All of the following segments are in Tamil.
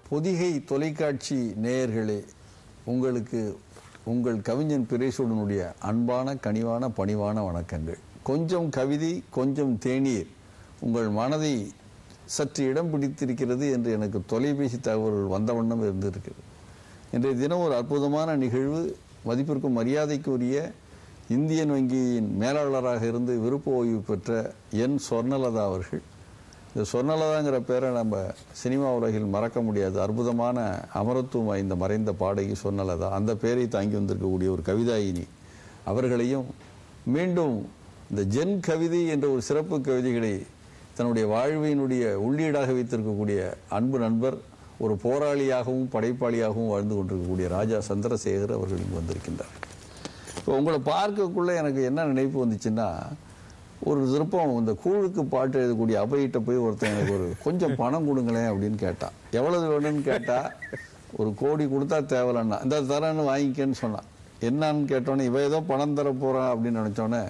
பொதிகை தொலைக்காட்சி நேயர்களே உங்களுக்கு உங்கள் கவிஞன் பிரேசுடனுடைய அன்பான கனிவான பணிவான வணக்கங்கள் கொஞ்சம் கவிதை கொஞ்சம் தேநீர் உங்கள் மனதை சற்று இடம் பிடித்திருக்கிறது என்று எனக்கு தொலைபேசி தகவல்கள் வந்த வண்ணம் இருந்திருக்கிறது இன்றைய தினம் ஒரு அற்புதமான நிகழ்வு மதிப்பிற்கும் மரியாதைக்குரிய இந்தியன் வங்கியின் மேலாளராக இருந்து விருப்ப ஓய்வு பெற்ற என் சொர்ணலதா அவர்கள் இந்த சொர்ணலதாங்கிற பேரை நம்ம சினிமா உலகில் மறக்க முடியாது அற்புதமான அமரத்துவம் வாய்ந்த மறைந்த பாடகி சொர்ணலதா அந்த பேரை தாங்கி வந்திருக்கக்கூடிய ஒரு கவிதாயினி அவர்களையும் மீண்டும் இந்த ஜென் கவிதை என்ற ஒரு சிறப்பு கவிதைகளை தன்னுடைய வாழ்வினுடைய உள்ளீடாக வைத்திருக்கக்கூடிய அன்பு நண்பர் ஒரு போராளியாகவும் படைப்பாளியாகவும் வாழ்ந்து கொண்டிருக்கக்கூடிய ராஜா சந்திரசேகர் அவர்கள் இங்கு வந்திருக்கின்றார் இப்போ உங்களை பார்க்கக்குள்ள எனக்கு என்ன நினைப்பு வந்துச்சுன்னா ஒரு விருப்பம் இந்த கூழுக்கு பாட்டு எழுதக்கூடிய அபையிட்ட போய் ஒருத்தன் எனக்கு ஒரு கொஞ்சம் பணம் கொடுங்களேன் அப்படின்னு கேட்டான் எவ்வளவு வேணும்னு கேட்டா ஒரு கோடி கொடுத்தா தேவலன்னா இந்த தரேன்னு வாங்கிக்கன்னு சொன்னான் என்னன்னு கேட்டோன்னே இவ ஏதோ பணம் தர போறான் அப்படின்னு நினைச்சோன்னே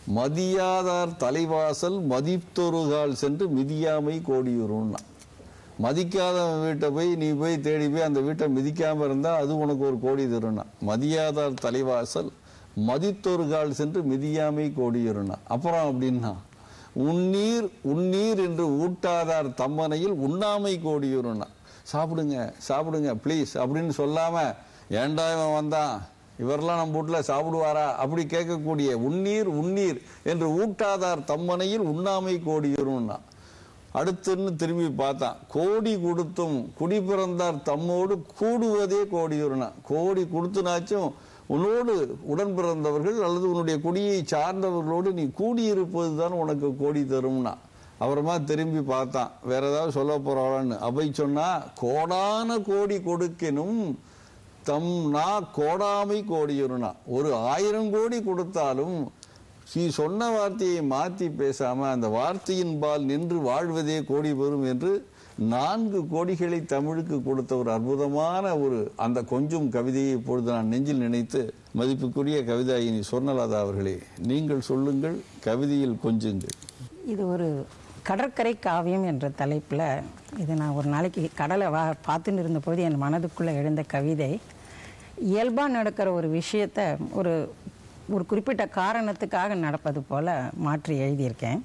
மதியாதார் தலைவாசல் மதித்தொருகால் சென்று மிதியாமை கோடியுறுன்னா மதிக்காதவன் வீட்டை போய் நீ போய் தேடி போய் அந்த வீட்டை மிதிக்காம இருந்தா அது உனக்கு ஒரு கோடி தருணா மதியாதார் தலைவாசல் மதித்தொரு கால் சென்று மிதியாமை கோடியுறுனா அப்புறம் அப்படின்னா உன்னீர் உன்னீர் என்று ஊட்டாதார் தம்மனையில் உண்ணாமை கோடியுறுனா சாப்பிடுங்க சாப்பிடுங்க ப்ளீஸ் அப்படின்னு சொல்லாம ஏன்டா இவன் வந்தான் இவரெல்லாம் நம்ம வீட்டில் சாப்பிடுவாரா அப்படி கேட்கக்கூடிய உன்னீர் உன்னீர் என்று ஊட்டாதார் தம்மனையில் உண்ணாமை கோடியுறுனா அடுத்துன்னு திரும்பி பார்த்தான் கோடி கொடுத்தும் குடி பிறந்தார் தம்மோடு கூடுவதே கோடியுறுனா கோடி கொடுத்துனாச்சும் உன்னோடு உடன் பிறந்தவர்கள் அல்லது உன்னுடைய குடியை சார்ந்தவர்களோடு நீ கூடியிருப்பது தான் உனக்கு கோடி தரும்னா அப்புறமா திரும்பி பார்த்தான் வேற ஏதாவது சொல்ல போறாளான்னு அவை சொன்னா கோடான கோடி கொடுக்கினும் தம் நா கோடாமை கோடியுறுனா ஒரு ஆயிரம் கோடி கொடுத்தாலும் நீ சொன்ன வார்த்தையை மாற்றி பேசாம அந்த வார்த்தையின் பால் நின்று வாழ்வதே கோடி பெறும் என்று நான்கு கோடிகளை தமிழுக்கு கொடுத்த ஒரு அற்புதமான ஒரு அந்த கொஞ்சம் கவிதையை இப்பொழுது நான் நெஞ்சில் நினைத்து மதிப்புக்குரிய கவிதாயினி சொர்ணலதா அவர்களே நீங்கள் சொல்லுங்கள் கவிதையில் கொஞ்சுங்கள் இது ஒரு கடற்கரை காவியம் என்ற தலைப்பில் இது நான் ஒரு நாளைக்கு கடலை வா பார்த்துன்னு இருந்தபோது என் மனதுக்குள்ளே எழுந்த கவிதை இயல்பாக நடக்கிற ஒரு விஷயத்தை ஒரு ஒரு குறிப்பிட்ட காரணத்துக்காக நடப்பது போல மாற்றி எழுதியிருக்கேன்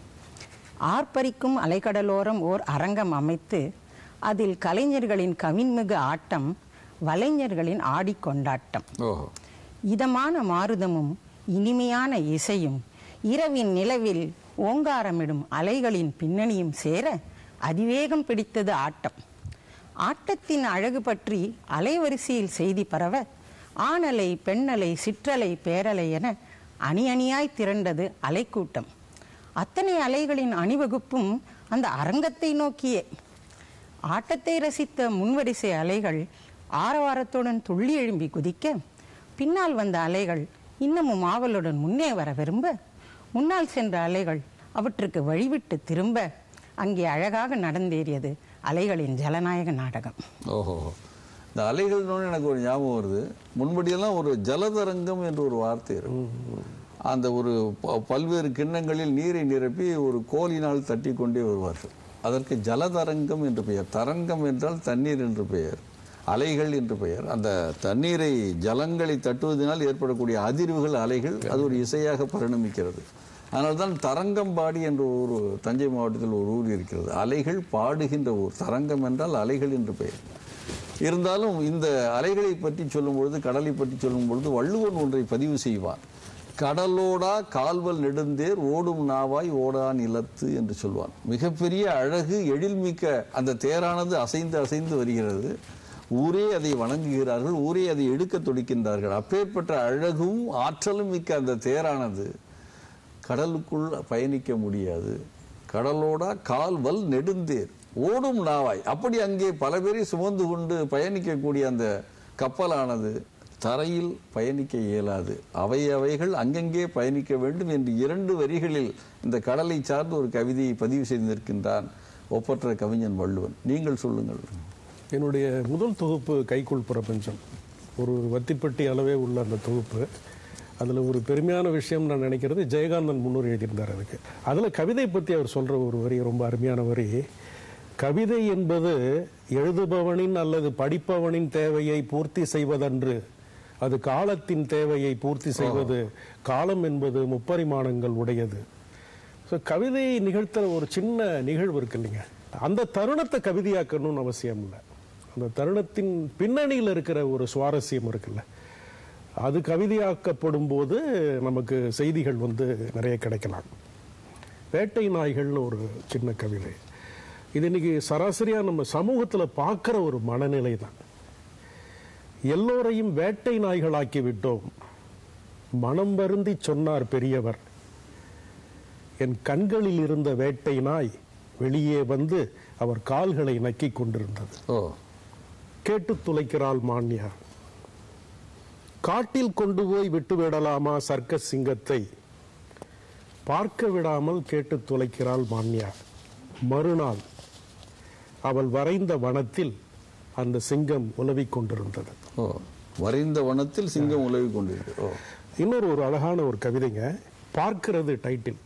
ஆர்ப்பரிக்கும் அலைக்கடலோரம் ஓர் அரங்கம் அமைத்து அதில் கலைஞர்களின் கவின்மிகு ஆட்டம் வலைஞர்களின் ஆடிக்கொண்டாட்டம் ஓஹோ இதமான மாருதமும் இனிமையான இசையும் இரவின் நிலவில் ஓங்காரமிடும் அலைகளின் பின்னணியும் சேர அதிவேகம் பிடித்தது ஆட்டம் ஆட்டத்தின் அழகு பற்றி அலைவரிசையில் செய்தி பரவ ஆணலை பெண்ணலை சிற்றலை பேரலை என அணி அணியாய் திரண்டது அலைக்கூட்டம் அத்தனை அலைகளின் அணிவகுப்பும் அந்த அரங்கத்தை நோக்கியே ஆட்டத்தை ரசித்த முன்வரிசை அலைகள் ஆரவாரத்துடன் துள்ளி எழும்பி குதிக்க பின்னால் வந்த அலைகள் இன்னமும் ஆவலுடன் முன்னே வர விரும்ப முன்னால் சென்ற அலைகள் அவற்றுக்கு வழிவிட்டு திரும்ப அங்கே அழகாக நடந்தேறியது அலைகளின் ஜனநாயக நாடகம் ஓஹோ இந்த அலைகள்னு எனக்கு ஒரு ஞாபகம் வருது முன்படியெல்லாம் ஒரு ஜலதரங்கம் என்று ஒரு வார்த்தை இருக்கும் அந்த ஒரு ப- பல்வேறு கிண்ணங்களில் நீரை நிரப்பி ஒரு கோலினால் தட்டி கொண்டே வருவார்கள் அதற்கு ஜலதரங்கம் என்று பெயர் தரங்கம் என்றால் தண்ணீர் என்று பெயர் அலைகள் என்று பெயர் அந்த தண்ணீரை ஜலங்களை தட்டுவதனால் ஏற்படக்கூடிய அதிர்வுகள் அலைகள் அது ஒரு இசையாக பரிணமிக்கிறது அதனால்தான் தரங்கம்பாடி என்ற ஒரு தஞ்சை மாவட்டத்தில் ஒரு ஊர் இருக்கிறது அலைகள் பாடுகின்ற ஊர் தரங்கம் என்றால் அலைகள் என்று பெயர் இருந்தாலும் இந்த அலைகளை பற்றி சொல்லும் பொழுது கடலை பற்றி சொல்லும் பொழுது வள்ளுவன் ஒன்றை பதிவு செய்வான் கடலோடா கால்வல் நெடுந்தேர் ஓடும் நாவாய் ஓடா நிலத்து என்று சொல்வான் மிகப்பெரிய அழகு எழில்மிக்க அந்த தேரானது அசைந்து அசைந்து வருகிறது ஊரே அதை வணங்குகிறார்கள் ஊரே அதை எடுக்க துடிக்கின்றார்கள் அப்பேற்பட்ட அழகும் ஆற்றலும் மிக்க அந்த தேரானது கடலுக்குள் பயணிக்க முடியாது கடலோட கால்வல் நெடுந்தேர் ஓடும் நாவாய் அப்படி அங்கே பல பேரை சுமந்து கொண்டு பயணிக்கக்கூடிய அந்த கப்பலானது தரையில் பயணிக்க இயலாது அவை அவைகள் அங்கங்கே பயணிக்க வேண்டும் என்று இரண்டு வரிகளில் இந்த கடலை சார்ந்த ஒரு கவிதையை பதிவு செய்திருக்கின்றான் ஒப்பற்ற கவிஞன் வள்ளுவன் நீங்கள் சொல்லுங்கள் என்னுடைய முதல் தொகுப்பு கைக்குள் பிரபஞ்சம் ஒரு வத்திப்பட்டி அளவே உள்ள அந்த தொகுப்பு அதில் ஒரு பெருமையான விஷயம் நான் நினைக்கிறது ஜெயகாந்தன் முன்னூறு எழுதியிருந்தார் அதுக்கு அதில் கவிதை பற்றி அவர் சொல்கிற ஒரு வரி ரொம்ப அருமையான வரி கவிதை என்பது எழுதுபவனின் அல்லது படிப்பவனின் தேவையை பூர்த்தி செய்வதன்று அது காலத்தின் தேவையை பூர்த்தி செய்வது காலம் என்பது முப்பரிமாணங்கள் உடையது ஸோ கவிதையை நிகழ்த்துற ஒரு சின்ன நிகழ்வு இருக்கு இல்லைங்க அந்த தருணத்தை கவிதையாக்கணும்னு அவசியம் இல்லை அந்த தருணத்தின் பின்னணியில் இருக்கிற ஒரு சுவாரஸ்யம் இருக்குல்ல அது கவிதையாக்கப்படும் போது நமக்கு செய்திகள் வந்து நிறைய கிடைக்கலாம் வேட்டை நாய்கள்னு ஒரு சின்ன கவிதை இது இன்னைக்கு சராசரியா நம்ம சமூகத்துல பார்க்கிற ஒரு மனநிலை தான் எல்லோரையும் வேட்டை நாய்களாக்கி விட்டோம் மனம் வருந்தி சொன்னார் பெரியவர் என் கண்களில் இருந்த வேட்டை நாய் வெளியே வந்து அவர் கால்களை நக்கிக் கொண்டிருந்தது ஓ கேட்டு துளைக்கிறாள் மான்யா காட்டில் கொண்டு போய் விட்டு விடலாமா சர்க்கஸ் சிங்கத்தை பார்க்க விடாமல் கேட்டு துளைக்கிறாள் மான்யா மறுநாள் அவள் வரைந்த வனத்தில் அந்த சிங்கம் உலவிக் கொண்டிருந்தது ஓ வரைந்த வனத்தில் சிங்கம் உலவி கொண்டிருக்கு ஓ இன்னொரு ஒரு அழகான ஒரு கவிதைங்க பார்க்கிறது டைட்டில்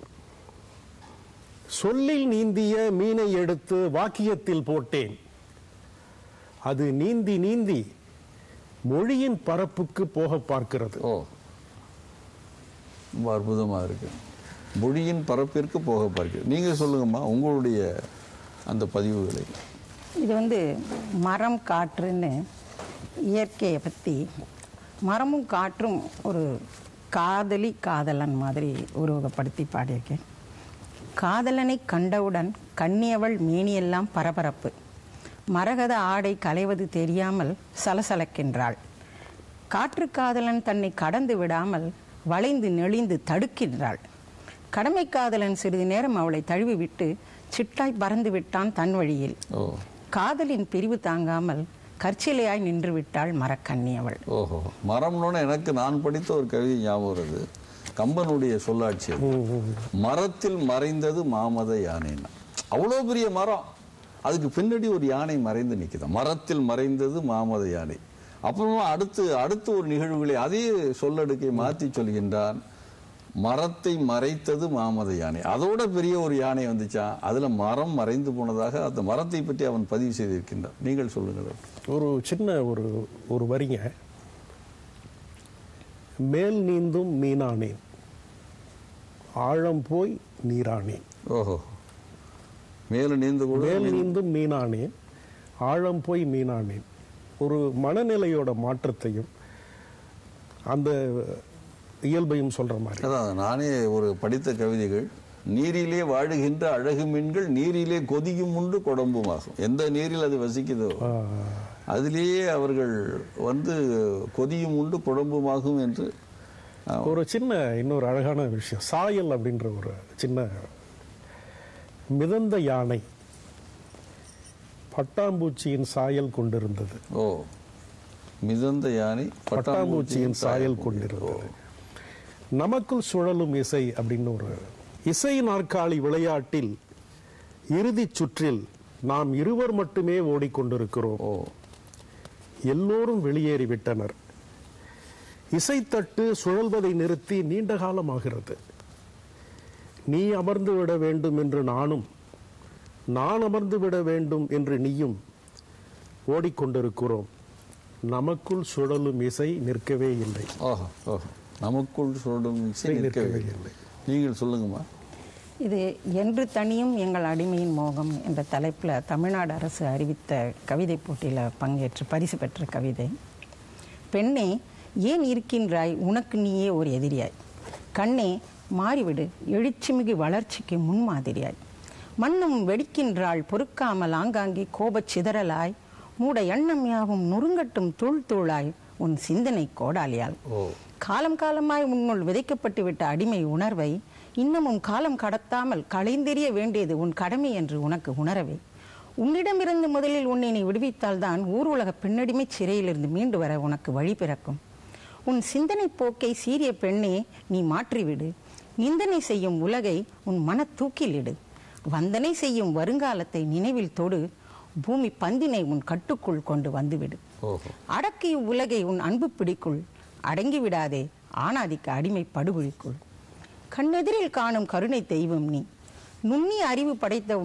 சொல்லில் நீந்திய மீனை எடுத்து வாக்கியத்தில் போட்டேன் அது நீந்தி நீந்தி மொழியின் பரப்புக்கு போக பார்க்கிறது ஓ ரொம்ப அற்புதமா இருக்கு மொழியின் பரப்பிற்கு போக பார்க்கிறது நீங்க சொல்லுங்கம்மா உங்களுடைய அந்த பதிவுகளை இது வந்து மரம் காற்றுன்னு இயற்கையை பற்றி மரமும் காற்றும் ஒரு காதலி காதலன் மாதிரி உருவகப்படுத்தி பாடியிருக்கேன் காதலனை கண்டவுடன் கண்ணியவள் மேனியெல்லாம் பரபரப்பு மரகத ஆடை களைவது தெரியாமல் சலசலக்கின்றாள் காற்று காதலன் தன்னை கடந்து விடாமல் வளைந்து நெளிந்து தடுக்கின்றாள் கடமை காதலன் சிறிது நேரம் அவளை தழுவி விட்டு சிட்டாய் பறந்து விட்டான் தன் வழியில் ஓ காதலின் பிரிவு தாங்காமல் கற்சிலையாய் நின்று விட்டாள் மரக்கண்ணி அவள் ஓஹோ மரம்னோட எனக்கு நான் படித்த ஒரு கவிதை ஞாபகம் வருது கம்பனுடைய சொல்லாட்சி அது. மரத்தில் மறைந்தது மாமத யானைன்னா அவ்வளோ பெரிய மரம் அதுக்கு பின்னாடி ஒரு யானை மறைந்து நிக்குது மரத்தில் மறைந்தது மாமத யானை அப்புறமா அடுத்து அடுத்து ஒரு நிகழ்வுகளை அதே சொல்லடுக்கை மாற்றி சொல்கின்றான் மரத்தை மறைத்தது மாமத யானை அதோட பெரிய ஒரு யானை வந்துச்சான் அதுல மரம் மறைந்து போனதாக அந்த மரத்தை பற்றி அவன் பதிவு செய்திருக்கின்றான் நீங்கள் சொல்லுங்கள் ஒரு சின்ன ஒரு ஒரு வரிங்க மேல் நீந்தும் மீனானேன் ஆழம் போய் நீரானேன் ஓஹோ மேல நீந்து கூட மேல் நீந்தும் மீனானேன் ஆழம் போய் மீனானேன் ஒரு மனநிலையோட மாற்றத்தையும் அந்த இயல்பையும் சொல்ற மாதிரி அதான் நானே ஒரு படித்த கவிதைகள் நீரிலே வாழுகின்ற அழகு மீன்கள் நீரிலே கொதியும் உண்டு குடம்புமாகும் எந்த நீரில் அது வசிக்குதோ ஆ, அதிலேயே அவர்கள் வந்து கொதியும் உண்டு குழம்புமாகும் என்று ஒரு சின்ன இன்னொரு அழகான விஷயம் சாயல் அப்படின்ற ஒரு சின்ன மிதந்த யானை பட்டாம்பூச்சியின் சாயல் கொண்டிருந்தது ஓ மிதந்த யானை பட்டாம்பூச்சியின் சாயல் கொண்டிருந்தது நமக்குள் சுழலும் இசை அப்படின்னு ஒரு இசை நாற்காலி விளையாட்டில் இறுதிச் சுற்றில் நாம் இருவர் மட்டுமே ஓடிக்கொண்டிருக்கிறோம் ஓ எல்லோரும் வெளியேறிவிட்டனர் இசைத்தட்டு சுழல்வதை நிறுத்தி நீண்ட காலமாகிறது நீ அமர்ந்து விட வேண்டும் என்று நானும் நான் அமர்ந்து விட வேண்டும் என்று நீயும் ஓடிக்கொண்டிருக்கிறோம் நமக்குள் சுழலும் இசை நிற்கவே இல்லை ஓஹோ ஓஹோ நமக்குள் சுடும் இசை நிற்கவே இல்லை நீங்கள் சொல்லுங்கம்மா இது என்று தனியும் எங்கள் அடிமையின் மோகம் என்ற தலைப்பில் தமிழ்நாடு அரசு அறிவித்த கவிதை போட்டியில் பங்கேற்று பரிசு பெற்ற கவிதை பெண்ணே ஏன் இருக்கின்றாய் உனக்கு நீயே ஒரு எதிரியாய் கண்ணே மாறிவிடு எழுச்சிமிகு வளர்ச்சிக்கு முன்மாதிரியாய் மண்ணும் வெடிக்கின்றாள் பொறுக்காமல் ஆங்காங்கே கோபச் சிதறலாய் மூட எண்ணம் யாவும் நொறுங்கட்டும் தூள் தூளாய் உன் சிந்தனை கோடாலியால் ஓ காலம் காலமாய் உன்னுள் விதைக்கப்பட்டு விட்ட அடிமை உணர்வை இன்னமும் காலம் கடத்தாமல் களைந்தெறிய வேண்டியது உன் கடமை என்று உனக்கு உணரவே உன்னிடமிருந்து முதலில் உன்னை நீ விடுவித்தால்தான் ஊர் உலக பெண்ணடிமை சிறையிலிருந்து மீண்டு வர உனக்கு வழி பிறக்கும் உன் சிந்தனை போக்கை சீரிய பெண்ணே நீ மாற்றிவிடு நிந்தனை செய்யும் உலகை உன் மன தூக்கிலிடு வந்தனை செய்யும் வருங்காலத்தை நினைவில் தொடு பூமி பந்தினை உன் கட்டுக்குள் கொண்டு வந்துவிடு ஓஹோ அடக்கிய உலகை உன் அன்பு பிடிக்குள் அடங்கி விடாதே ஆணாதிக்க அடிமை படுகொழிக்குள் கண்ணெதிரில் காணும் கருணை தெய்வம் நீ நுண்ணிய அறிவு படைத்த உன்னை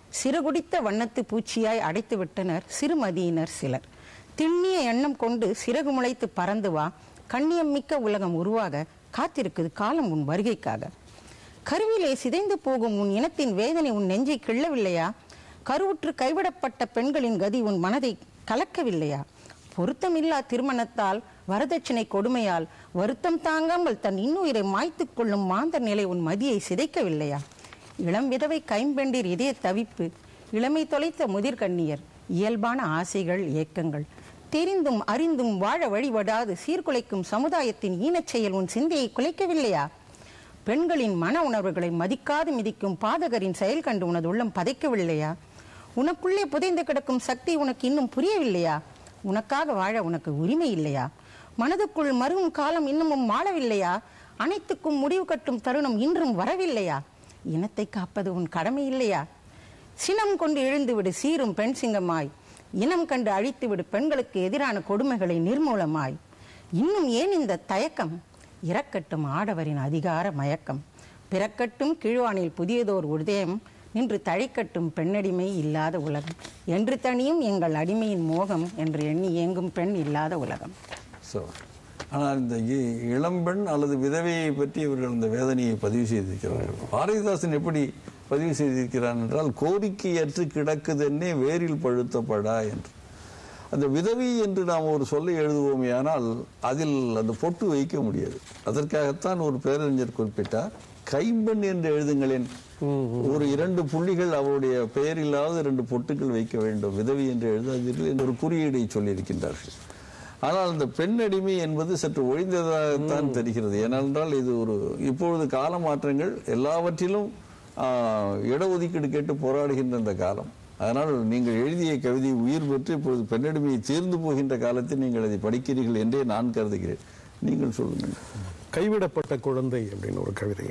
சிறுகுடித்த வண்ணத்து பூச்சியாய் அடைத்து விட்டனர் சிறுமதியினர் சிலர் திண்ணிய எண்ணம் கொண்டு சிறகு முளைத்து பறந்து வா கண்ணியம் மிக்க உலகம் உருவாக காத்திருக்குது காலம் உன் வருகைக்காக கருவிலே சிதைந்து போகும் உன் இனத்தின் வேதனை உன் நெஞ்சை கிள்ளவில்லையா கருவுற்று கைவிடப்பட்ட பெண்களின் கதி உன் மனதை கலக்கவில்லையா பொருத்தமில்லா திருமணத்தால் வரதட்சணை கொடுமையால் வருத்தம் தாங்காமல் தன் இன்னுயிரை மாய்த்துக் கொள்ளும் மாந்த நிலை உன் மதியை சிதைக்கவில்லையா இளம் விதவை கைம்பெண்டிர் இதய தவிப்பு இளமை தொலைத்த முதிர்கண்ணியர் இயல்பான ஆசைகள் ஏக்கங்கள் தெரிந்தும் அறிந்தும் வாழ வழிபடாது சீர்குலைக்கும் சமுதாயத்தின் ஈனச் செயல் உன் சிந்தையை குலைக்கவில்லையா பெண்களின் மன உணர்வுகளை மதிக்காது மிதிக்கும் பாதகரின் செயல் கண்டு உனது உள்ளம் பதைக்கவில்லையா உனக்குள்ளே புதைந்து கிடக்கும் சக்தி உனக்கு இன்னும் புரியவில்லையா உனக்காக வாழ உனக்கு உரிமை இல்லையா மனதுக்குள் மருகும் காலம் இன்னமும் மாளவில்லையா அனைத்துக்கும் முடிவு கட்டும் தருணம் இன்றும் வரவில்லையா இனத்தை காப்பது உன் கடமை இல்லையா சினம் கொண்டு எழுந்துவிடு சீரும் பெண் சிங்கமாய் இனம் கண்டு அழித்துவிடு பெண்களுக்கு எதிரான கொடுமைகளை நிர்மூலமாய் இன்னும் ஏன் இந்த தயக்கம் இறக்கட்டும் ஆடவரின் அதிகார மயக்கம் பிறக்கட்டும் கீழ்வானில் புதியதோர் உதயம் நின்று தழைக்கட்டும் பெண்ணடிமை இல்லாத உலகம் என்று தனியும் எங்கள் அடிமையின் மோகம் என்று எண்ணி ஏங்கும் பெண் இல்லாத உலகம் ஸோ ஆனால் இந்த இ- இளம்பெண் அல்லது விதவையை பற்றி இவர்கள் இந்த வேதனையை பதிவு செய்திருக்கிறார்கள் பாரதிதாசன் எப்படி பதிவு செய்திருக்கிறான் என்றால் கோரிக்கையற்று கிடக்குதென்னே வேரில் பழுத்தப்படா என்று அந்த விதவி என்று நாம் ஒரு சொல்லை எழுதுவோமே ஆனால் அதில் அந்த பொட்டு வைக்க முடியாது அதற்காகத்தான் ஒரு பேரறிஞர் குறிப்பிட்டார் கைம்பெண் என்று எழுதுங்களேன் ஒரு இரண்டு புள்ளிகள் அவருடைய பெயரில்லாத இரண்டு பொட்டுகள் வைக்க வேண்டும் விதவி என்று எழுதாதீர்கள் என்று ஒரு குறியீடை சொல்லியிருக்கின்றார்கள் ஆனால் அந்த பெண் அடிமை என்பது சற்று ஒழிந்ததாகத்தான் தெரிகிறது ஏனென்றால் இது ஒரு இப்பொழுது கால மாற்றங்கள் எல்லாவற்றிலும் ஆஹ், இடஒதுக்கீடு கேட்டு போராடுகின்ற இந்த காலம் அதனால் நீங்கள் எழுதிய கவிதை உயிர் பெற்று இப்பொழுது பெண்ணடிமையை தீர்ந்து போகின்ற காலத்தில் நீங்கள் அதை படிக்கிறீர்கள் என்றே நான் கருதுகிறேன் நீங்கள் சொல்லுங்கள் கைவிடப்பட்ட குழந்தை அப்படின்னு ஒரு கவிதைங்க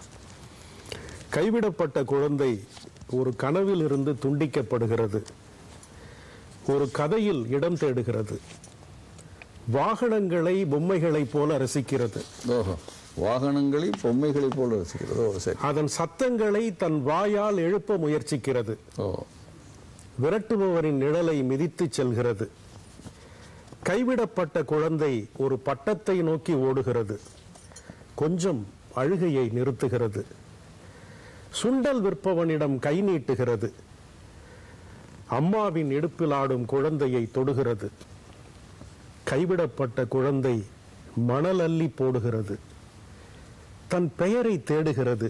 கைவிடப்பட்ட குழந்தை ஒரு கனவில் இருந்து துண்டிக்கப்படுகிறது ஒரு கதையில் இடம் தேடுகிறது வாகனங்களை பொம்மைகளைப் போல ரசிக்கிறது ஓஹோ வாகனங்களை பொம்மைகளைப் போல ரசிக்கிறது ஓ சரி அதன் சத்தங்களை தன் வாயால் எழுப்ப முயற்சிக்கிறது ஓ விரட்டுபவரின் நிழலை மிதித்துச் செல்கிறது கைவிடப்பட்ட குழந்தை ஒரு பட்டத்தை நோக்கி ஓடுகிறது கொஞ்சம் அழுகையை நிறுத்துகிறது சுண்டல் விற்பவனிடம் கை நீட்டுகிறது அம்மாவின் இடுப்பில் ஆடும் குழந்தையை தொடுகிறது கைவிடப்பட்ட குழந்தை மணல் அள்ளி போடுகிறது தன் பெயரை தேடுகிறது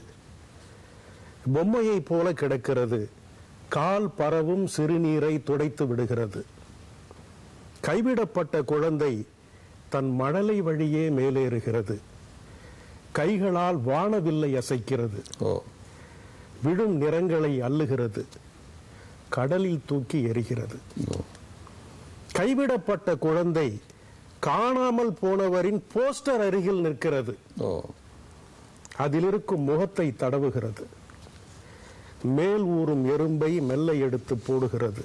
பொம்மையைப் போல கிடக்கிறது கால் பரவும் சிறுநீரை துடைத்து விடுகிறது கைவிடப்பட்ட குழந்தை தன் மழலை வழியே மேலேறுகிறது கைகளால் வானவில்லை அசைக்கிறது ஓ விழும் நிறங்களை அள்ளுகிறது கடலில் தூக்கி எறிகிறது ஓ கைவிடப்பட்ட குழந்தை காணாமல் போனவரின் போஸ்டர் அருகில் நிற்கிறது ஓ அதில் இருக்கும் முகத்தை தடவுகிறது மேல் ஊறும் எறும்பை மெல்ல எடுத்து போடுகிறது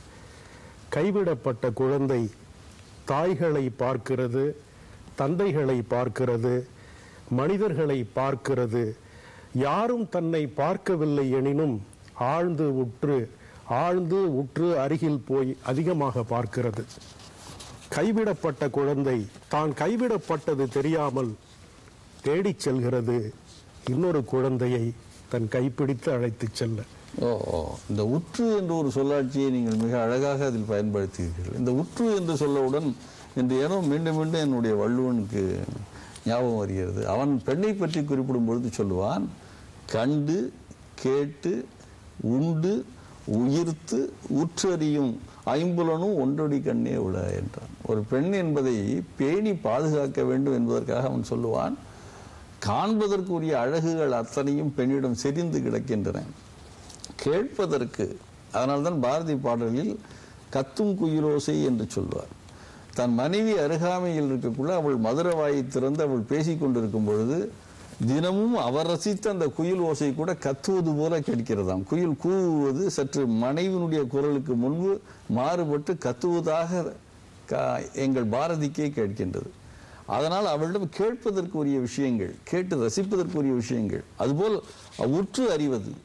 கைவிடப்பட்ட குழந்தை தாய்களை பார்க்கிறது தந்தைகளை பார்க்கிறது மனிதர்களை பார்க்கிறது யாரும் தன்னை பார்க்கவில்லை எனினும் ஆழ்ந்து உற்று ஆழ்ந்து உற்று அருகில் போய் அதிகமாக பார்க்கிறது கைவிடப்பட்ட குழந்தை தான் கைவிடப்பட்டது தெரியாமல் தேடிச் செல்கிறது இன்னொரு குழந்தையை தன் கைப்பிடித்து அழைத்துச் செல்ல ஓ ஓ இந்த உற்று என்ற ஒரு சொல்லாட்சியை நீங்கள் மிக அழகாக அதில் பயன்படுத்துகிறீர்கள் இந்த உற்று என்று சொல்லவுடன் இன்று ஏனோ மீண்டும் மீண்டும் என்னுடைய வள்ளுவனுக்கு ஞாபகம் வருகிறது அவன் பெண்ணை பற்றி குறிப்பிடும் பொழுது சொல்லுவான் கண்டு கேட்டு உண்டு உயிர்த்து உற்றறியும் ஐம்புலனும் ஒன்றொடி கண்ணே உள என்றான் ஒரு பெண் என்பதை பேணி பாதுகாக்க வேண்டும் என்பதற்காக அவன் சொல்லுவான் காண்பதற்குரிய அழகுகள் அத்தனையும் பெண்ணிடம் செறிந்து கிடக்கின்றன கேட்பதற்கு அதனால்தான் பாரதி பாடலில் கத்தும் குயிலோசை என்று சொல்வார் தன் மனைவி அருகாமையில் இருக்கக்குள்ள அவள் மதுர வாயை திறந்து அவள் பேசிக் கொண்டிருக்கும் பொழுது தினமும் அவர் ரசித்த அந்த குயில் ஓசை கூட கத்துவது போல கேட்கிறதாம் குயில் கூவுவது சற்று மனைவியினுடைய குரலுக்கு முன்பு மாறுபட்டு கத்துவதாக க- எங்கள் பாரதிக்கே கேட்கின்றது அதனால் அவளிடம் கேட்பதற்குரிய விஷயங்கள் கேட்டு ரசிப்பதற்குரிய விஷயங்கள் அதுபோல் உற்று அறிவது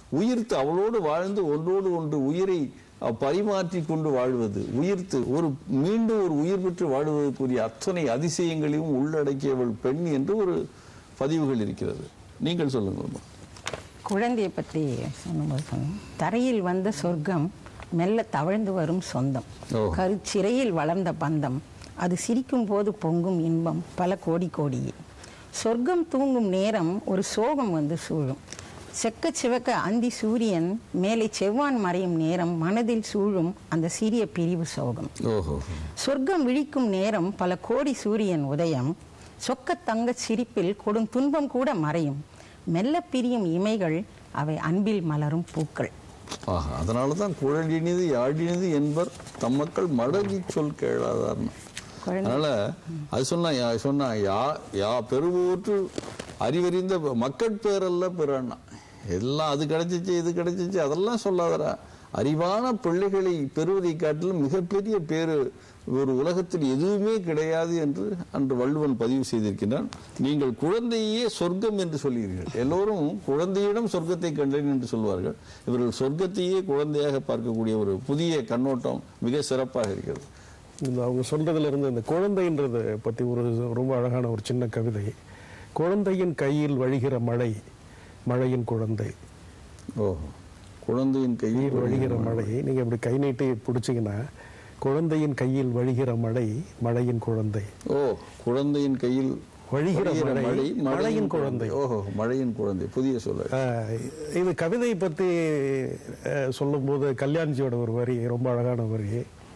உயிர்த்து அவளோடு வாழ்ந்து ஒன்றோடு ஒன்று உயிரை அஹ், பரிமாற்றி கொண்டு வாழ்வது உயிர்த்து ஒரு மீண்டும் ஒரு உயிர் பெற்று வாழ்வதற்குரிய அத்தனை அதிசயங்களையும் உள்ளடக்கியவள் பெண் என்று ஒரு பதிவுகள் இருக்கிறது நீங்கள் சொல்லுங்கம்மா குழந்தையை பற்றி சொன்னபோது சொன்னோம் தரையில் வந்த சொர்க்கம் மெல்ல தவழ்ந்து வரும் சொந்தம் ஓ. கருச்சிறையில் வளர்ந்த பந்தம் அது சிரிக்கும் போது பொங்கும் இன்பம் பல கோடி கோடியே சொர்க்கம் தூங்கும் நேரம் ஒரு சோகம் வந்து சூழும் செக்க சிவக்க அந்தி சூரியன் மேலே செவ்வான் மறையும் நேரம் மனதில் சூழும் அந்த சிறிய பிரிவு சோகம் ஓஹோ சொர்க்கம் விழிக்கும் நேரம் பல கோடி சூரியன் உதயம் சொக்க தங்க சிரிப்பில் கொடும் துன்பம் கூட மறையும் மெல்ல பிரியும் இமைகள் அவை அன்பில் மலரும் பூக்கள் ஆஹா அதனால தான் குழலினிது யாழினிது என்பர் தம் மக்கள் மடங்கி சொல் கேளாதார்னு குழந்தை அதனால அது சொன்னா யா- சொன்னா யா யா பெருவோற்று அறிவறிந்த மக்கட் பேரல்ல பிறன்னா எல்லாம் அது கிடைச்சிச்சு இது கிடைச்சிச்சு அதெல்லாம் சொல்லாதடா அறிவான பிள்ளைகளை பெறுவதை காட்டிலும் மிகப்பெரிய பேரு ஒரு உலகத்தில் எதுவுமே கிடையாது என்று அன்று வள்ளுவன் பதிவு செய்திருக்கிறான் நீங்கள் குழந்தையே சொர்க்கம் என்று சொல்கிறீர்கள் எல்லோரும் குழந்தையிடம் சொர்க்கத்தை கண்டேன் என்று சொல்வார்கள் இவர்கள் சொர்க்கத்தையே குழந்தையாக பார்க்கக்கூடிய ஒரு புதிய கண்ணோட்டம் மிக சிறப்பாக இருக்கிறது இந்த அவங்க சொல்றதுல இருந்து இந்த குழந்தைன்றத பத்தி ஒரு ரொம்ப அழகான ஒரு சின்ன கவிதை குழந்தையின் கையில் வழிகிற மழை மழையின் குழந்தை ஓ குழந்தையின் கையில் நீர் வழிகிற மழை நீங்க இப்படி கை நீட்டி பிடிச்சீங்கன்னா குழந்தையின் கையில் வழிகிற மழை மழையின் குழந்தை ஓ குழந்தையின் கையில் வழிகிற வழிகிற மழை, மழை மழையின் குழந்தை. ஓஹோ மழையின் குழந்தை புதிய சொல்ல ஆஹ், இது கவிதை பத்தி அஹ், சொல்லும்போது கல்யாண்ஜியோட ஒரு வரி ரொம்ப அழகான வரி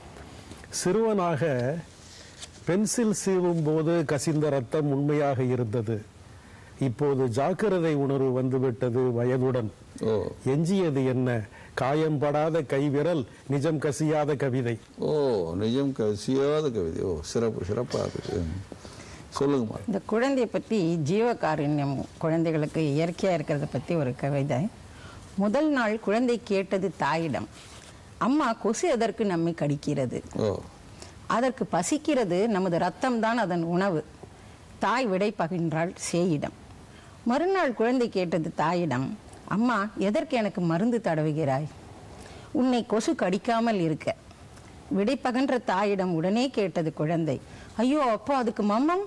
சிறுவனாக பென்சில் சீவும் போது கசிந்த ரத்தம் உண்மையாக இருந்தது இப்போது ஜாக்கிரதை உணர்வு வந்துவிட்டது வயதுடன் ஓ எஞ்சியது என்ன காயம்படாத கைவிரல் நிஜம் கசியாத கவிதை ஓ நிஜம் கசியாத கவிதை ஓ சிறப்பு சிறப்பாக இருக்கு ம். சொல்லுங்கம்மா இந்த குழந்தையை பற்றி ஜீவகாருண்யம் குழந்தைகளுக்கு இயற்கையாக இருக்கிறத பற்றி ஒரு கவிதை முதல் நாள் குழந்தை கேட்டது தாயிடம் அம்மா கொசு எதற்கு நம்மை கடிக்கிறது ஓ அதற்கு பசிக்கிறது நமது ரத்தம்தான் அதன் உணவு தாய் விடை பகின்றாள் சேயிடம் மறுநாள் குழந்தை கேட்டது தாயிடம் அம்மா எதற்கு எனக்கு மருந்து தடவுகிறாய் உன்னை கொசு கடிக்காமல் இருக்க விடை பகன்ற தாயிடம் உடனே கேட்டது குழந்தை ஐயோ அப்போ அதுக்கு மம்மம்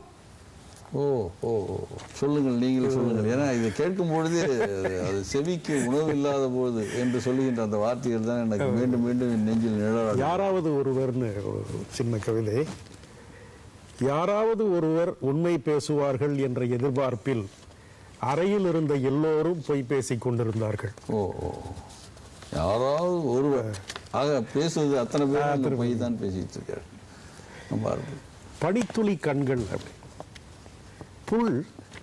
ஓ ஓ ஓ. சொல்லுங்கள் நீங்கள் சொல்லுங்கள் ஏன்னா இதை கேட்கும் பொழுது அது செவிக்கு உணவு இல்லாத போது என்று சொல்லுகின்ற அந்த வார்த்தைகள் தான் எனக்கு மீண்டும் மீண்டும் என் நெஞ்சில் நிழலாக யாராவது ஒருவர்னு ஒரு சின்ன கவிதை யாராவது ஒருவர் உண்மை பேசுவார்கள் என்ற எதிர்பார்ப்பில் அறையில் இருந்த எல்லோரும் பொய் பேசிக் கொண்டிருந்தார்கள் ஓ ஓ யாராவது ஒருவர் ஆக பேசுவது அத்தனை பேர் அந்த பொய் தான் பேசிட்டு இருக்காரு ரொம்ப அற்புதம். படித்துளி கண்கள் அப்படி புல்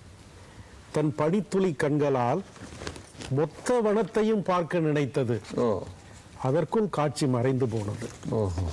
தன் படித்துளி கண்களால் மொத்த வனத்தையும் பார்க்க நினைத்தது ஓ அதற்குள் காட்சி மறைந்து போனது ஓஹோ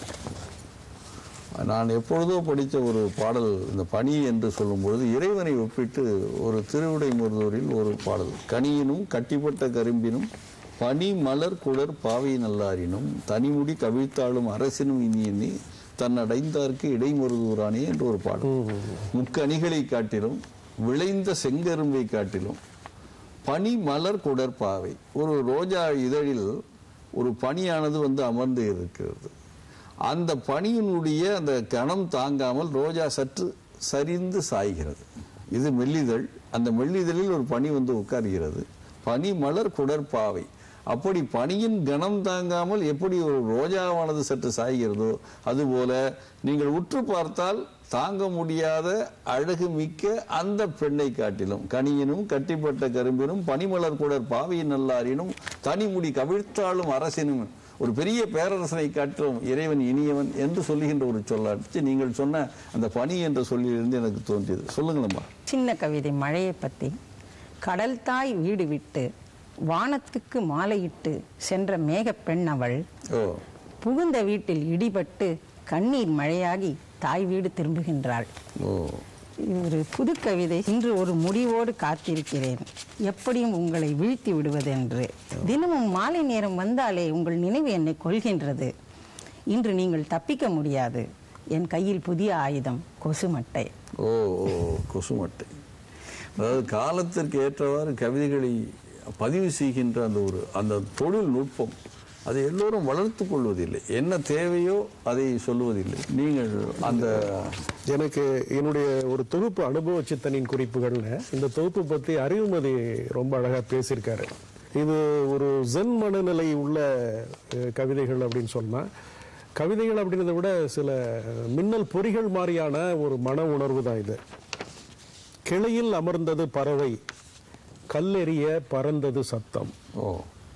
நான் எப்பொழுதோ படித்த ஒரு பாடல் இந்த பனி என்று சொல்லும்பொழுது இறைவனை ஒப்பிட்டு ஒரு திருவிடை முருதூரில் ஒரு பாடல் கனியினும் கட்டிப்பட்ட கரும்பினும் பனி மலர் குடர் பாவை நல்லாரினும் தனிமுடி கவிழ்த்தாளும் அரசினும் இனி எண்ணி தன்னடைந்தார்க்கு இடைமருதூரானே என்று ஒரு பாடல் முக்கணிகளை காட்டிலும் விளைந்த செங்கரும்பை காட்டிலும் பனி மலர் குடற்பாவை ஒரு ரோஜா இதழில் ஒரு பனியானது வந்து அமர்ந்து இருக்கிறது அந்த பனியினுடைய அந்த கணம் தாங்காமல் ரோஜா சற்று சரிந்து சாய்கிறது இது மெல்லிதழ் அந்த மெல்லிதழில் ஒரு பனி வந்து உட்கார்கிறது பனி மலர் குடற்பாவை அப்படி பனியின் கணம் தாங்காமல் எப்படி ஒரு ரோஜாவானது சற்று சாய்கிறதோ அதுபோல நீங்கள் உற்று பார்த்தால் தாங்க முடியாத அழகு மிக்க அந்த பெண்ணை காட்டிலும் கனியினும் கட்டிப்பட்ட கரும்பினும் பனிமலர் குடர் பாவையின் நல்லாரினும் தனிமுடி கவிழ்த்தாலும் அரசினும் ஒரு பெரிய பேரரசனை காட்டும் இறைவன் இனியவன் என்று சொல்லுகின்ற ஒரு சொல்லாட்சி நீங்கள் சொன்ன அந்த பனி என்ற சொல்லிலிருந்து எனக்கு தோன்றியது சொல்லுங்களம்மா சின்ன கவிதை மழையை பற்றி கடல் தாய் வீடு விட்டு வானத்துக்கு மாலையிட்டு சென்ற மேகப் பெண் அவள் ஓ புகுந்த வீட்டில் இடிபட்டு கண்ணீர் மழையாகி தாய் வீடு திரும்புகின்றாள் ஓ இது ஒரு புது கவிதை இன்று ஒரு முடிவோடு காத்திருக்கிறேன் எப்படியும் உங்களை வீழ்த்தி விடுவதென்று தினமும் மாலை நேரம் வந்தாலே உங்கள் நினைவு என்னை கொள்கின்றது இன்று நீங்கள் தப்பிக்க முடியாது என் கையில் புதிய ஆயுதம் கொசுமட்டை ஓ ஓ கொசுமட்டை அதாவது காலத்திற்கு ஏற்றவாறு கவிதைகளை பதிவு செய்கின்ற அந்த ஒரு அந்த தொழில்நுட்பம் அதை எல்லோரும் வளர்த்து கொள்வதில்லை என்ன தேவையோ அதை சொல்லுவதில்லை நீங்கள் அந்த எனக்கு என்னுடைய ஒரு தொகுப்பு அனுபவ சித்தனின் குறிப்புகள்ல இந்த தொகுப்பு பத்தி அறிவுமதி ரொம்ப அழகா பேசியிருக்காரு இது ஒரு ஜென் மனநிலை உள்ள அஹ், கவிதைகள் அப்படின்னு சொன்னா கவிதைகள் அப்படின்றத விட சில மின்னல் பொறிகள் மாதிரியான ஒரு மன உணர்வு தான் இது கிளையில் அமர்ந்தது பறவை கல்லெறிய பறந்தது சத்தம் ஓ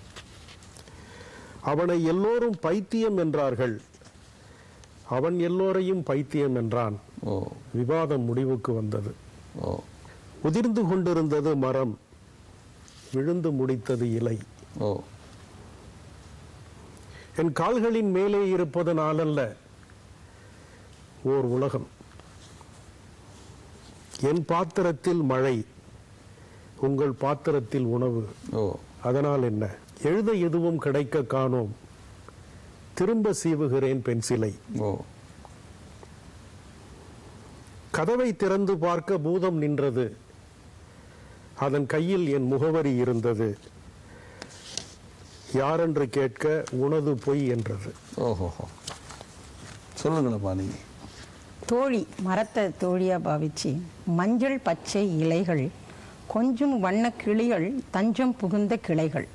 அவனை எல்லோரும் பைத்தியம் என்றார்கள் அவன் எல்லோரையும் பைத்தியம் என்றான் ஓ விவாதம் முடிவுக்கு வந்தது ஓ உதிர்ந்து கொண்டிருந்தது மரம் விழுந்து முடித்தது இலை ஓ என் கால்களின் மேலே இருப்பது நாளல்ல ஓர் உலகம் என் பாத்திரத்தில் மழை உங்கள் பாத்திரத்தில் உணவு ஓ அதனால் என்ன எழுத எதுவும் கிடைக்க காணோம் திரும்ப சீவுகிறேன் பென்சிலை ஓ கதவை திறந்து பார்க்க பூதம் நின்றது அதன் கையில் என் முகவரி இருந்தது யாரென்று கேட்க உனது பொய் என்றது ஓஹோஹோ சொல்லுங்களப்பா நீங்க தோழி மரத்தை தோழியா பாவிச்சு மஞ்சள் பச்சை இலைகள் கொஞ்சம் வண்ண கிளிகள் தஞ்சம் புகுந்த கிளைகள்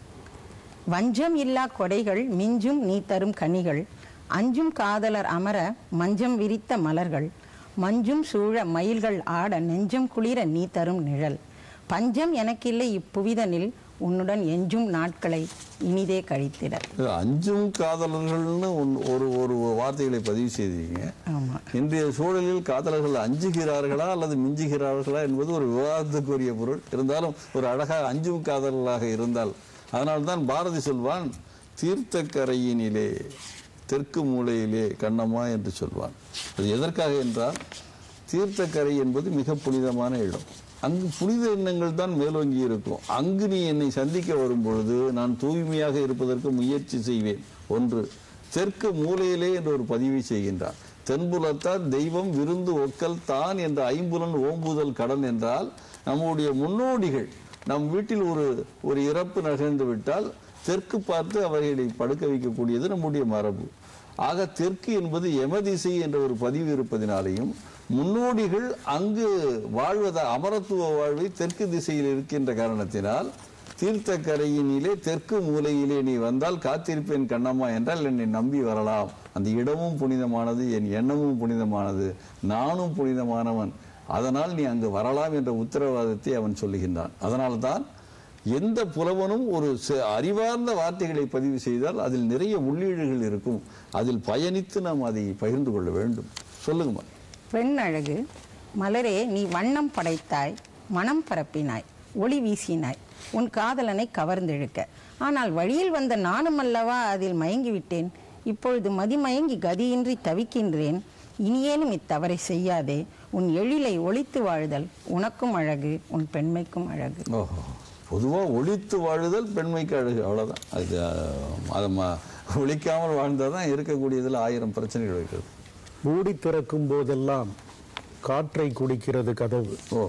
வஞ்சம் இல்லா கொடைகள் மிஞ்சும் நீ தரும் கனிகள் அஞ்சும் காதலர் அமர மஞ்சம் விரித்த மலர்கள் மஞ்சும் சூழ மயில்கள் ஆட நெஞ்சம் குளிர நீ தரும் நிழல் பஞ்சம் எனக்கில்லை இப்புவிதனில் உன்னுடன் எஞ்சும் நாட்களை இனிதே கழித்திட இது அஞ்சும் காதலர்கள்னு ஒன்- ஒரு ஒரு வார்த்தைகளை பதிவு செய்தீங்க ஆமா இன்றைய சூழலில் காதலர்கள் அஞ்சுகிறார்களா அல்லது மிஞ்சுகிறார்களா என்பது ஒரு விவாதத்துக்குரிய பொருள் இருந்தாலும் ஒரு அழகாக அஞ்சும் காதலர்களாக இருந்தால் அதனால்தான் பாரதி சொல்வான் தீர்த்தக்கரையினிலே தெற்கு மூலையிலே கண்ணம்மா என்று சொல்வான் அது எதற்காக என்றால் தீர்த்தக்கரை என்பது மிக புனிதமான இடம் அங்கு புனித எண்ணங்கள் தான் மேலோங்கி இருக்கும் அங்கு நீ என்னை சந்திக்க வரும் பொழுது நான் தூய்மையாக இருப்பதற்கு முயற்சி செய்வேன் ஒன்று தெற்கு மூலையிலே என்று ஒரு பதிவை செய்கின்றார் தென்புலத்தார் தெய்வம் விருந்து ஒக்கல் தான் என்ற ஐம்புலன் ஓம்புதல் கடன் என்றால் நம்முடைய முன்னோடிகள் நம் வீட்டில் ஒரு ஒரு இறப்பு நிகழ்ந்து விட்டால் தெற்கு பார்த்து அவர்களை படுக்க வைக்கக்கூடியது நம்முடைய மரபு ஆக தெற்கு என்பது எமதிசை என்ற ஒரு பதிவு இருப்பதினாலேயும் முன்னோடிகள் அங்கு வாழ்வத அமரத்துவ வாழ்வை தெற்கு திசையில் இருக்கின்ற காரணத்தினால் தீர்த்தக்கரையினிலே தெற்கு மூலையிலே நீ வந்தால் காத்திருப்பேன் கண்ணம்மா என்றால் என்னை நம்பி வரலாம் அந்த இடமும் புனிதமானது என் எண்ணமும் புனிதமானது நானும் புனிதமானவன் அதனால் நீ அங்கு வரலாம் என்ற உத்தரவாதத்தை அவன் சொல்லுகின்றான் அதனால்தான் எந்த புலவனும் ஒரு ச- அறிவார்ந்த வார்த்தைகளை பதிவு செய்தால் அதில் நிறைய உள்ளீடுகள் இருக்கும் அதில் பயணித்து நாம் அதை பகிர்ந்து கொள்ள வேண்டும் சொல்லுங்கம்மா பெண் அழகு மலரே நீ வண்ணம் படைத்தாய் மனம் பரப்பினாய் ஒளி வீசினாய் உன் காதலனை கவர்ந்தெழுக்க ஆனால் வழியில் வந்த நானும் அல்லவா அதில் மயங்கி விட்டேன் இப்பொழுது மதிமயங்கி கதியின்றி தவிக்கின்றேன் இனியேனும் இத்தவறை செய்யாதே உன் எழிலை ஒளித்து வாழ்தல் உனக்கும் அழகு உன் பெண்மைக்கும் அழகு ஓஹோ பொதுவாக ஒழித்து வாழுதல் பெண்மைக்கு அழகு அவ்வளோதான் அது அஹ், அதை ம- ஒழிக்காமல் வாழ்ந்தால் தான் இருக்கக்கூடியதில் ஆயிரம் பிரச்சனைகள் இருக்கிறது மூடி திறக்கும் போதெல்லாம் காற்றை குடிக்கிறது கதவு ஓ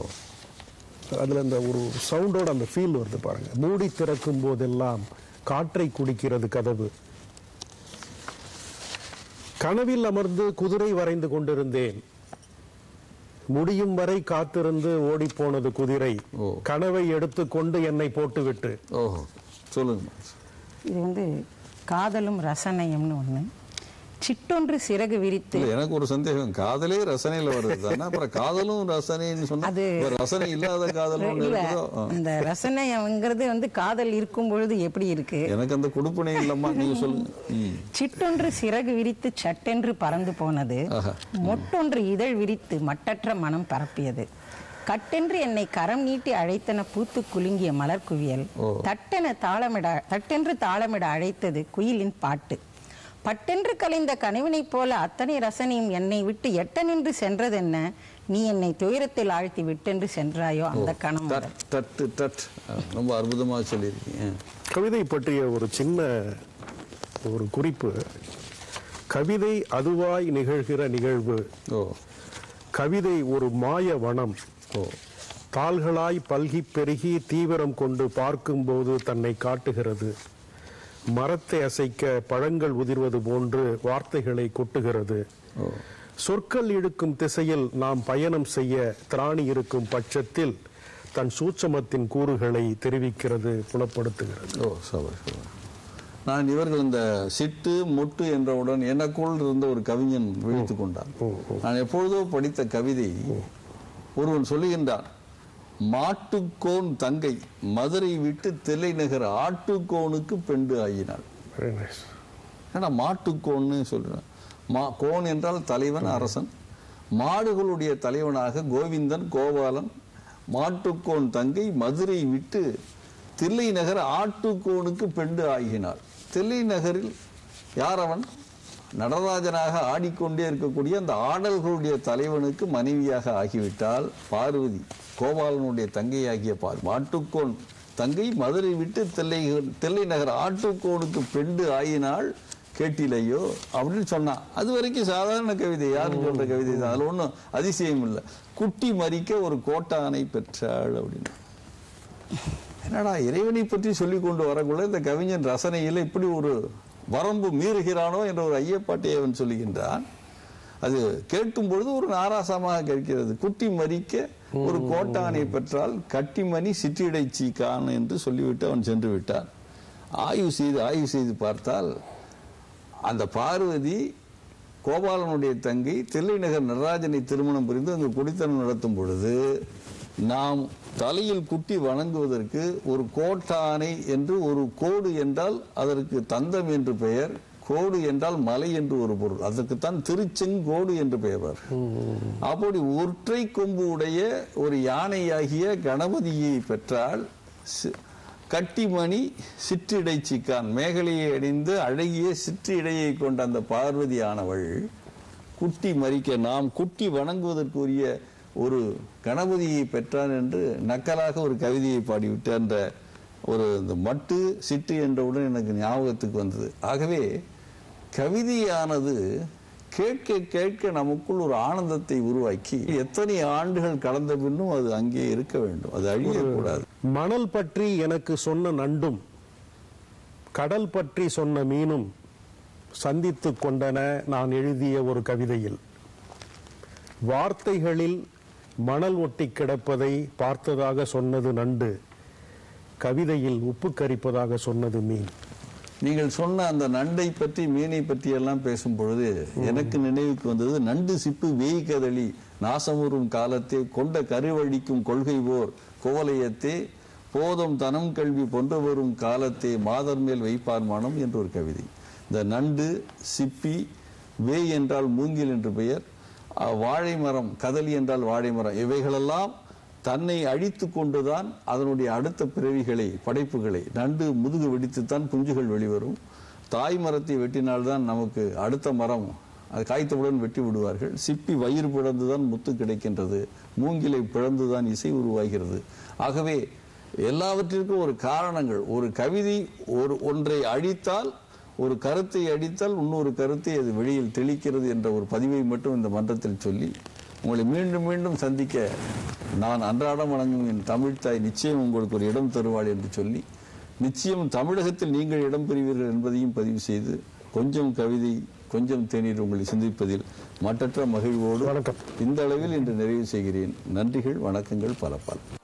அதுல அந்த ஒரு சவுண்டோட அந்த ஃபீல் வருது பாருங்க மூடி திறக்கும் போதெல்லாம் காற்றை குடிக்கிறது கதவு கனவில் அமர்ந்து குதிரை வரைந்து கொண்டிருந்தேன் முடியும் வரை காத்திருந்து ஓடிப்போனது குதிரை ஓ. கனவை எடுத்துக்கொண்டு என்னை போட்டுவிட்டு ஓஹோ சொல்லுங்கம்மா இது வந்து காதலும் ரசனையும்னு ஒன்று சிட்டொன்று சிறகு விரித்து இல்ல எனக்கு ஒரு சந்தேகம் காதலே ரசனையில வருது தானே அப்புறம் காதலும் ரசனைன்னு சொன்னா அது- இப்ப ரசனை இல்லாத காதல் ஒண்ணு இல்ல இருக்குதோ ஆ. இந்த ரசனைங்கிறது வந்து காதல் இருக்கும் பொழுது எப்படி இருக்கு எனக்கு அந்த கொடுப்பனை இல்லம்மா நீங்க சொல்லுங்க ம். சிட்டொன்று சிறகு விரித்து சட்டென்று பறந்து போனது ஆஹா. மொட்டொன்று இதழ் விரித்து மட்டற்ற மனம் பரப்பியது கட்டென்று என்னை கரம் நீட்டி அழைத்தன பூத்து குலுங்கிய மலர் குவியல் தட்டென தாளமிட தட்டென்று தாளமிட அழைத்தது குயிலின் பாட்டு பட்டென்று கலைந்த கனவினைப் போல அத்தனை ரசனையும் என்னை விட்டு எட்ட நின்று சென்றதென்ன நீ என்னை துயரத்தில் ஆழ்த்தி விட்டென்று சென்றாயோ அந்த கணம் தட் தட்டு தட் ஆ, ரொம்ப அற்புதமா சொல்லியிருக்கீங்க கவிதை பற்றிய ஒரு சின்ன ஒரு குறிப்பு கவிதை அதுவாய் நிகழ்கிற நிகழ்வு ஓ கவிதை ஒரு மாய வனம் ஓ தாள்களாய் பல்கி பெருகி தீவிரம் கொண்டு பார்க்கும்போது தன்னை காட்டுகிறது மரத்தை அசைக்க பழங்கள் உதிர்வது போன்று வார்த்தைகளை கொட்டுகிறது சொற்கள் இழுக்கும் திசையில் நாம் பயணம் செய்ய திராணி இருக்கும் பட்சத்தில் தன் சூட்சமத்தின் கூறுகளை தெரிவிக்கிறது புலப்படுத்துகிறது ஓ சபை சபை நான் இவர்கள் இந்த சிட்டு மொட்டு என்றவுடன் எனக்குள் இருந்த ஒரு கவிஞன் விழித்து கொண்டான் நான் எப்பொழுதோ படித்த கவிதை ஒருவன் சொல்லுகின்றான் மாட்டுக்கோன் தங்கை மதுரை விட்டு தில்லை நகர் ஆட்டுக்கோனுக்கு பெண்டு ஆகினாள் வெரி நைஸ் ஏன்னா மாட்டுக்கோன்னு சொல்றேன் மா கோன் என்றால் தலைவன் அரசன் மாடுகளுடைய தலைவனாக கோவிந்தன் கோபாலன் மாட்டுக்கோன் தங்கை மதுரை விட்டு தில்லை நகர் ஆட்டுக்கோனுக்கு பெண்டு ஆகினாள் தில்லை நகரில் யார் அவன் நடராஜனாக ஆடிக்கொண்டே இருக்கக்கூடிய அந்த ஆடல்களுடைய தலைவனுக்கு மனைவியாக ஆகிவிட்டால் பார்வதி கோபாலனுடைய தங்கையாகிய பார் மாட்டுக்கோன் தங்கை மதுரை விட்டு தில்லை தில்லை நகர் ஆட்டுக்கோனுக்கு பெண்டு ஆயினாள் கேட்டிலையோ அப்படின்னு சொன்னான் அது வரைக்கும் சாதாரண கவிதை யாரும் சொல்ற கவிதை தான் அதுல ஒன்றும் அதிசயம் இல்லை குட்டி மறிக்க ஒரு கோட்டானை பெற்றாள் அப்படின்னு என்னடா இறைவனை பற்றி சொல்லி கொண்டு வரக்குள்ள இந்த கவிஞன் ரசனையில் இப்படி ஒரு வரம்பு மீறுகிறானோ என்ற ஒரு ஐயப்பாட்டை அவன் சொல்லுகின்றான் அது கேட்கும் பொழுது ஒரு நாராசமாக கேட்கிறது குட்டி மறிக்க ஒரு கோட்டானை பெற்றால் கட்டிமணி சிற்றிடை சீக்கான் என்று சொல்லிவிட்டு அவன் சென்று விட்டான் ஆய்வு செய்து ஆய்வு செய்து பார்த்தால் அந்த பார்வதி கோபாலனுடைய தங்கை தில்லை நகர் நடராஜனை திருமணம் புரிந்து அங்கு குடித்தனம் நடத்தும் பொழுது நாம் தலையில் குட்டி வணங்குவதற்கு ஒரு கோட்டானை என்று ஒரு கோடு என்றால் அதற்கு தந்தம் என்று பெயர் கோடு என்றால் மலை என்று ஒரு பொருள் அதற்குத்தான் திருச்செங்கோடு என்று பெயர் அப்படி ஒற்றை கொம்பு உடைய ஒரு யானையாகிய கணபதியை பெற்றால் சி- கட்டிமணி சிற்றிடை சிக்கான் மேகலையை அணிந்து அழகிய சிற்றிடையை கொண்ட அந்த பார்வதியானவள் குட்டி மறிக்க நாம் குட்டி வணங்குவதற்குரிய ஒரு கணபதியை பெற்றான் என்று நக்கலாக ஒரு கவிதையை பாடிவிட்டு அந்த ஒரு இந்த மட்டு சிட்டு என்றவுடன் எனக்கு ஞாபகத்துக்கு வந்தது ஆகவே கவிதையானது கேட்க கேட்க நமக்குள் ஒரு ஆனந்தத்தை உருவாக்கி எத்தனை ஆண்டுகள் கடந்த பின்னும் அது அங்கே இருக்க வேண்டும் அது அழியக்கூடாது மணல் பற்றி எனக்கு சொன்ன நண்டும் கடல் பற்றி சொன்ன மீனும் சந்தித்துக் கொண்டன நான் எழுதிய ஒரு கவிதையில் வார்த்தைகளில் மணல் ஒட்டி கிடப்பதை பார்த்ததாக சொன்னது நண்டு கவிதையில் உப்பு கரிப்பதாக சொன்னது மீன் நீங்கள் சொன்ன அந்த நண்டை பற்றி மீனை பற்றி எல்லாம் பேசும் பொழுது எனக்கு நினைவுக்கு வந்தது நண்டு சிப்பு வேய் கதளி நாசமுறும் காலத்தே கொண்ட கருவழிக்கும் கொள்கை போர் கோவலயத்தே போதும் தனம் கல்வி பொன்று வரும் காலத்தே மாதர் மேல் வைப்பார் மனம் என்ற ஒரு கவிதை இந்த நண்டு சிப்பி வேய் என்றால் மூங்கில் என்று பெயர் அஹ், வாழை மரம் கதலி என்றால் வாழை மரம் இவைகளெல்லாம் தன்னை அழித்து கொண்டுதான் அதனுடைய அடுத்த பிறவிகளை படைப்புகளை நண்டு முதுகு வெடித்துத்தான் குஞ்சுகள் வெளிவரும் தாய் மரத்தை வெட்டினால்தான் நமக்கு அடுத்த மரம் அது காய்த்தவுடன் வெட்டி விடுவார்கள் சிப்பி வயிறு பிளந்துதான் முத்து கிடைக்கின்றது மூங்கிலை பிளந்துதான் இசை உருவாகிறது ஆகவே எல்லாவற்றிற்கும் ஒரு காரணங்கள் ஒரு கவிதை ஒரு ஒன்றை அழித்தால் ஒரு கருத்தை அடித்தால் இன்னொரு கருத்தை அது வெளியில் தெளிக்கிறது என்ற ஒரு பதிவை மட்டும் இந்த மன்றத்தில் சொல்லி உங்களை மீண்டும் மீண்டும் சந்திக்க நான் அன்றாடம் வணங்கும் என் தமிழ் தாய் நிச்சயம் உங்களுக்கு ஒரு இடம் தருவாள் என்று சொல்லி நிச்சயம் தமிழகத்தில் நீங்கள் இடம் பெறுவீர்கள் என்பதையும் பதிவு செய்து கொஞ்சம் கவிதை கொஞ்சம் தேநீர் உங்களை சிந்திப்பதில் மற்றற்ற மகிழ்வோடு வணக்கம். இந்த அளவில் இன்று நிறைவு செய்கிறேன் நன்றிகள் வணக்கங்கள் பல பல